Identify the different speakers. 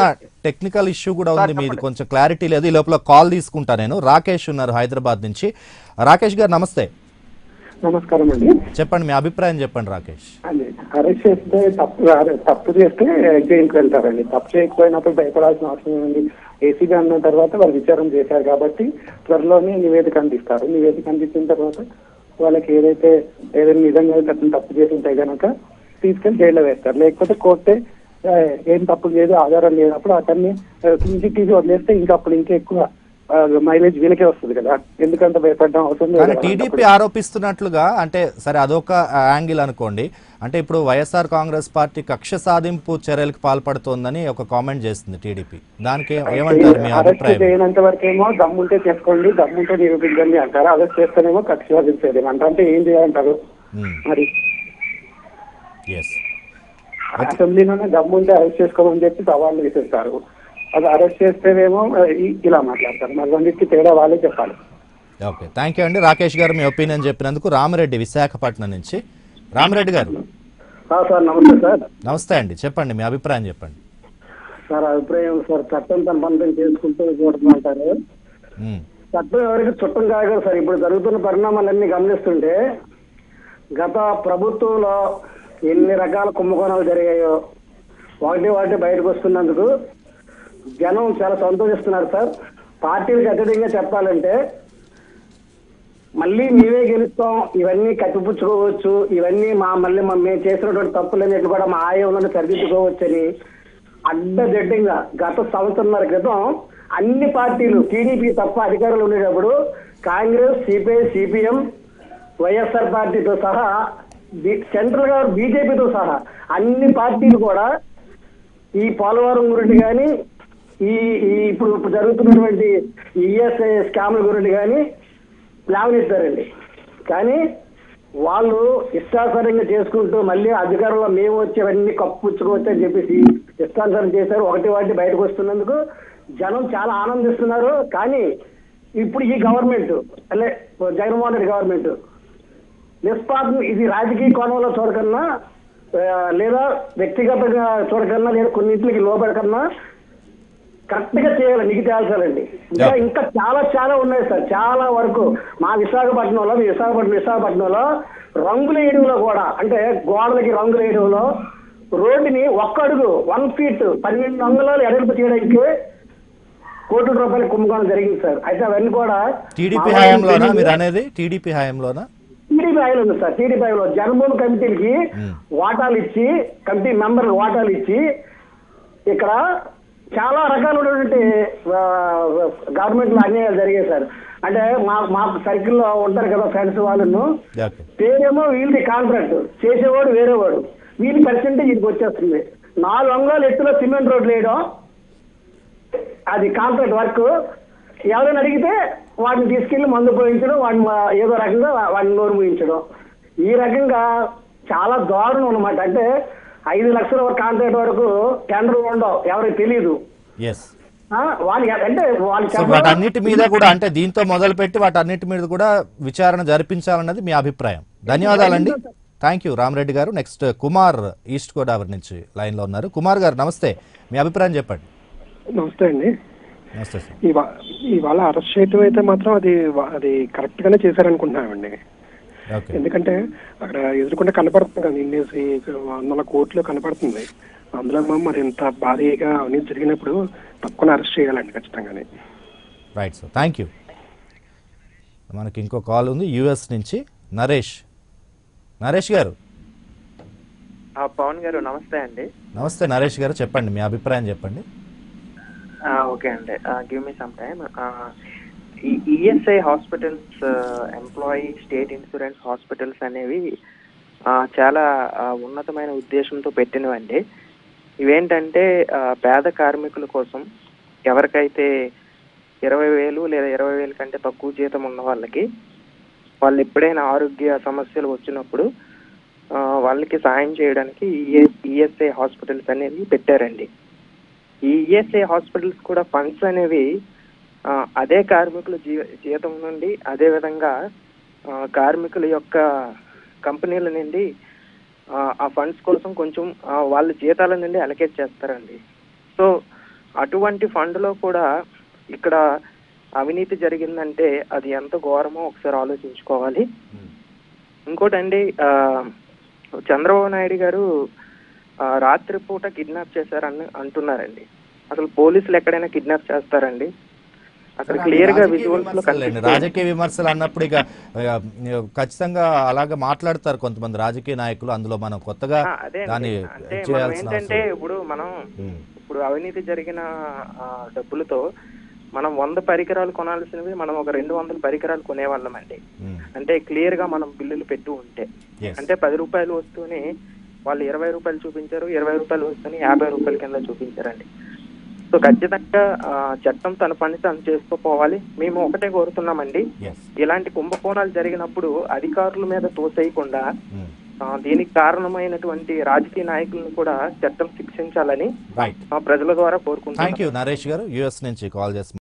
Speaker 1: Technical issue కూడా ఉంది మీది కొంచెం క్లారిటీ లేదు ఈ లోపల కాల్ తీసుకుంటా నేను రాకేష్ ఉన్నారు హైదరాబాద్ నుంచి రాకేష్ గారు నమస్తే
Speaker 2: నమస్కారం అండి
Speaker 1: చెప్పండి మీ అభిప్రాయం చెప్పండి రాకేష్
Speaker 2: అదే అరెస్ట్ చేస్తే తప్పు అరె- తప్పు చేస్తే జైలుకి వెళ్తారండి తప్పు చేయకపోయినప్పుడు భయపడాల్సిన అవసరం ఉంది ఏసీబీ అన్న తర్వాత వాళ్ళు విచారణ చేశారు కాబట్టి త్వరలోనే నివేదిక అందిస్తారు నివేదిక అందించిన తర్వాత వాళ్ళకి ఏదైతే ఏదైనా నిజంగా అయితే అతను తప్పు చేసి ఉంటే గనక తీసుకెళ్లి జైల్లో వేస్తారు లేకపోతే కోర్టే ఆ, ఏం తప్పు లేదు ఆధారం లేనప్పుడు అతన్ని ఇంటికి తీసి వదిలేస్తే ఇంకా అప్పుడు ఇంకా ఎక్కువ మైలేజ్ వీళ్ళకే వస్తుంది కదా ఎందుకంత భయపడడం అవసరం లేదు
Speaker 1: కానీ
Speaker 2: కదా.
Speaker 1: టీడీపీ ఆరోపిస్తున్నట్లుగా అంటే సరే అదొక యాంగిల్ అనుకోండి అంటే ఇప్పుడు వైఎస్ఆర్ కాంగ్రెస్ పార్టీ కక్ష సాధింపు చర్యలకు పాల్పడుతోందని ఒక కామెంట్ చేస్తుంది టీడీపీ దానికి ఏమంటారు మీ
Speaker 2: అరెస్ట్
Speaker 1: అభిప్రాయం
Speaker 2: చేయనంత వరకు ఏమో దమ్ముంటే చేసుకోండి దమ్ముంటే నిరూపించండి అంటారు అరెస్ట్ చేస్తేనేమో కక్ష సాధించేది అంట అంటే ఏం చేయాలంటారు మరి
Speaker 1: ఎస్
Speaker 2: అసెంబ్లీలోనే దమ్ముంటే అరెస్ట్ చేసుకోమని చెప్పి సవాళ్ళు విసిస్తారు అది అరెస్ట్ చేస్తేనేమో ఇ- ఇలా మాట్లాడతారు మరి రెండింటికి తేడా వాళ్ళే చెప్పాలి
Speaker 1: ఓకే థ్యాంక్ యూ అండి రాకేష్ గారు మీ ఒపీనియన్ చెప్పినందుకు రామిరెడ్డి విశాఖపట్నం నుంచి రామిరెడ్డి గారు
Speaker 2: సార్ నమస్తే సార్
Speaker 1: నమస్తే అండి చెప్పండి మీ అభిప్రాయం చెప్పండి
Speaker 2: సార్ అభిప్రాయం సార్ చట్టం సంబంధం చేసుకుంటూ చూడమంటారు
Speaker 1: మ్మ్.
Speaker 2: చట్టం ఎవరికి చుట్టం కాదు కదా సార్ ఇప్పుడు జరుగుతున్న పరిణామాలన్నీ గమనిస్తుంటే గత ప్రభుత్వంలో ఎన్ని రకాల కుంభకోణాలు జరిగాయో ఒకటి ఒకటి బయటకు వస్తున్నందుకు జనం చాలా సంతోషిస్తున్నారు సార్ పార్టీలకు అతీతంగా చెప్పాలంటే మళ్ళీ మేమే గెలుస్తాం ఇవన్నీ కప్పిపుచ్చుకోవచ్చు ఇవన్నీ మా మళ్ళీ మా మేము చేసినటువంటి తప్పులన్నిటి కూడా మా ఆయంలో సరిదిద్దుకోవచ్చని అడ్డదిడ్డంగా గత సంవత్సరంన్నర క్రితం అన్ని పార్టీలు టీడీపీ తప్ప అధికారంలో ఉండేటప్పుడు కాంగ్రెస్ సిపిఐ సిపిఎం వైఎస్ఆర్ పార్టీతో సహా బి- సెంట్రల్ గా బీజేపీతో సహా అన్ని పార్టీలు కూడా ఈ పోలవరం గురించి కానీ ఈ ఈ ఇప్పుడు ఇప్పుడు జరుగుతున్నటువంటి ఈఎస్ఐ స్కామ్ల గురించి కానీ ప్లాన్ ఇస్తారండి కానీ వాళ్ళు ఇష్టానుసారంగా చేసుకుంటూ మళ్ళీ అధికారంలో మేము వచ్చేవన్నీ కప్పుచ్చుకోవచ్చు అని చెప్పేసి ఇష్టానుసారం చేశారు ఒకటి వాటి బయటకు వస్తున్నందుకు జనం చాలా ఆనందిస్తున్నారు కానీ ఇప్పుడు ఈ గవర్నమెంట్ అంటే జగన్మోహన్ రెడ్డి గవర్నమెంట్ నిష్పాదం ఇది రాజకీయ కోణంలో చూడకన్నా ఆ, లేదా వ్యక్తిగతంగా చూడకన్నా లేదా కొన్నింటికి లోబడకన్నా కరెక్ట్ గా చేయాలి నీకు తేల్చాలండి ఇంకా
Speaker 1: Yeah.
Speaker 2: ఇంకా చాలా చాలా ఉన్నాయి సార్ చాలా వరకు మా విశాఖపట్నంలో మీ విశాఖపట్నం విశాఖపట్నంలో రంగుల వేయడంలో కూడా అంటే గోడలకి రంగులు వేయడంలో రోడ్డుని ఒక్క అడుగు వన్ ఫీట్ పన్నెండు అంగుళాలు ఎడల్పు చేయడానికి కోట్ల రూపాయల కుంభకోణం జరిగింది సార్ అయితే అవన్నీ కూడా
Speaker 1: టీడీపీ
Speaker 2: మా
Speaker 1: హయాంలోనా
Speaker 2: వాళ్ళు
Speaker 1: మీరు అనేది టీడీపీ హయాంలోనా
Speaker 2: టీడీపీ ఆయన ఉంది సార్ టీడీపీ ఆయన జన్మభూమి కమిటీలకి
Speaker 1: మ్మ్.
Speaker 2: వాటాలు ఇచ్చి కమిటీ మెంబర్లకు వాటాలు ఇచ్చి ఇక్కడ చాలా రకాలైనటువంటి గవర్నమెంట్ లో అన్యాయాలు జరిగాయి సార్ అంటే మా మాకు సర్కిల్ లో ఉంటారు కదా ఫ్రెండ్స్ వాళ్ళను
Speaker 1: ఓకే
Speaker 2: పేరేమో వీళ్ళది కాంట్రాక్ట్ చేసేవాడు వేరేవాడు వీళ్ళ పర్సెంటేజ్ ఇది వచ్చేస్తుంది నాలుగు అంగాలు ఎత్తులో సిమెంట్ రోడ్లు వేయడం అది కాంట్రాక్ట్ వర్క్ ఎవరైనా అడిగితే వాటిని తీసుకెళ్లి మందు పోయించడం వాడిని మా- ఏదో రకంగా వాడిని నోరు మూయించడం ఈ రకంగా చాలా దారుణం అనమాట అంటే ఐదు లక్షల కాంట్రాక్ట్ వరకు టెండర్ ఉండవు ఎవరికి తెలియదు
Speaker 1: ఎస్
Speaker 2: ఆ, వాళ్ళు అంటే వాళ్ళు
Speaker 1: సో
Speaker 2: చెప్పడం-
Speaker 1: వాటన్నిటి మీద కూడా అంటే దీంతో మొదలుపెట్టి వాటన్నిటి మీద కూడా విచారణ జరిపించాలన్నది మీ అభిప్రాయం ధన్యవాదాలండి థ్యాంక్ యూ రామరెడ్డి గారు నెక్స్ట్ కుమార్ ఈస్ట్ గోదావరి నుంచి లైన్లో ఉన్నారు కుమార్ గారు నమస్తే మీ అభిప్రాయం చెప్పండి
Speaker 3: నమస్తే అండి
Speaker 1: నమస్తే సార్
Speaker 3: ఇవా ఇవాళ అరెస్ట్ చేయటం అయితే మాత్రం అది వా- అది కరెక్ట్ గానే చేశారనుకుంటున్నామండి
Speaker 1: ఓకే
Speaker 3: ఎందుకంటే అక్కడ ఎదుర్కొంటే కనపడుతుంది కదా ఇన్నేసి వందల కోట్లు కనపడుతుంది అందులో ఏమో మరి ఇంత భారీగా అవినీతి జరిగినప్పుడు తప్పకుండా అరెస్ట్ చేయాలండి ఖచ్చితంగానే
Speaker 1: రైట్ సార్ థ్యాంక్ యూ మనకి ఇంకో కాల్ ఉంది యుఎస్ నుంచి నరేష్ నరేష్ గారు
Speaker 4: ఆ, పవన్ గారు నమస్తే అండి
Speaker 1: నమస్తే నరేష్ గారు చెప్పండి మీ అభిప్రాయం చెప్పండి
Speaker 4: ఆ, ఓకే అండి గివ్ మీ సమ్ టైమ్ ఈ ESI hospitals employee state insurance hospitals అనేవి ఆ, చాలా ఆ, ఉన్నతమైన ఉద్దేశంతో పెట్టినవండి ఇవేంటంటే ఆ, పేద కార్మికుల కోసం ఎవరికైతే ఇరవై వేలు లేదా ఇరవై వేలు కంటే తక్కువ జీతం ఉన్న వాళ్ళకి వాళ్ళు ఎప్పుడైనా ఆరోగ్య సమస్యలు వచ్చినప్పుడు ఆ, వాళ్ళకి సాయం చేయడానికి ఈఎస్ఐ హాస్పిటల్స్ అనేవి పెట్టారండి ఈ ఈఎస్ఐ హాస్పిటల్స్ కూడా ఫండ్స్ అనేవి ఆ, అదే కార్మికుల జీ జీతం నుండి అదే విధంగా ఆ, కార్మికుల యొక్క కంపెనీల నుండి ఆ, ఆ ఫండ్స్ కోసం కొంచెం ఆ, వాళ్ళ జీతాల నుండి అలకేట్ చేస్తారండి సో అటువంటి ఫండ్లో కూడా ఇక్కడ అవినీతి జరిగిందంటే అది ఎంత ఘోరమో ఒకసారి ఆలోచించుకోవాలి ఇంకోటండి ఆ, చంద్రబాబు నాయుడు గారు ఆ, రాత్రిపూట కిడ్నాప్ చేశారని అంటున్నారండి అసలు పోలీసులు ఎక్కడైనా కిడ్నాప్ చేస్తారండి అక్కడ క్లియర్ గా
Speaker 1: రాజకీయ
Speaker 4: విజువల్స్ లో
Speaker 1: విమర్శలండి.
Speaker 4: కనిపిస్తుంది.
Speaker 1: రాజకీయ విమర్శలు అన్నప్పుడు ఇక ఆ, ఖచ్చితంగా అలాగే మాట్లాడతారు కొంతమంది రాజకీయ నాయకులు అందులో మనం కొత్తగా
Speaker 4: ఆ, అదే అండి.
Speaker 1: దాన్ని
Speaker 4: అంటే మనం
Speaker 1: చేయాల్సిన
Speaker 4: ఏంటంటే
Speaker 1: అవసరం
Speaker 4: ఇప్పుడు మనం
Speaker 1: ఉమ్,
Speaker 4: ఇప్పుడు అవినీతి జరిగిన ఆ, డబ్బులతో మనం వంద పరికరాలు కొనాల్సినవి మనం ఒక రెండు వందల పరికరాలు కొనేవాళ్ళం అండి
Speaker 1: ఉమ్,
Speaker 4: అంటే క్లియర్ గా మనం బిల్లులు పెట్టు ఉంటే
Speaker 1: yes.
Speaker 4: అంటే పది రూపాయలు వస్తూనే వాళ్ళు ఇరవై రూపాయలు చూపించారు ఇరవై రూపాయలు వస్తూనే యాభై రూపాయల కింద చూపించారండి సో ఖచ్చితంగా ఆ, చట్టం తన పని తను చేసుకోపోవాలి మేము ఒకటే కోరుతున్నామండి
Speaker 1: Yes.
Speaker 4: ఇలాంటి కుంభకోణాలు జరిగినప్పుడు అధికారుల మీద తోసేయకుండా
Speaker 1: ఉమ్,
Speaker 4: ఆ, దీనికి కారణమైనటువంటి రాజకీయ నాయకులను కూడా చట్టం శిక్షించాలని
Speaker 1: రైట్
Speaker 4: ఆ, ప్రజల ద్వారా కోరుకుంటున్నాం
Speaker 1: థ్యాంక్ యూ నరేష్ గారు యుఎస్ నుంచి కాల్ చేసి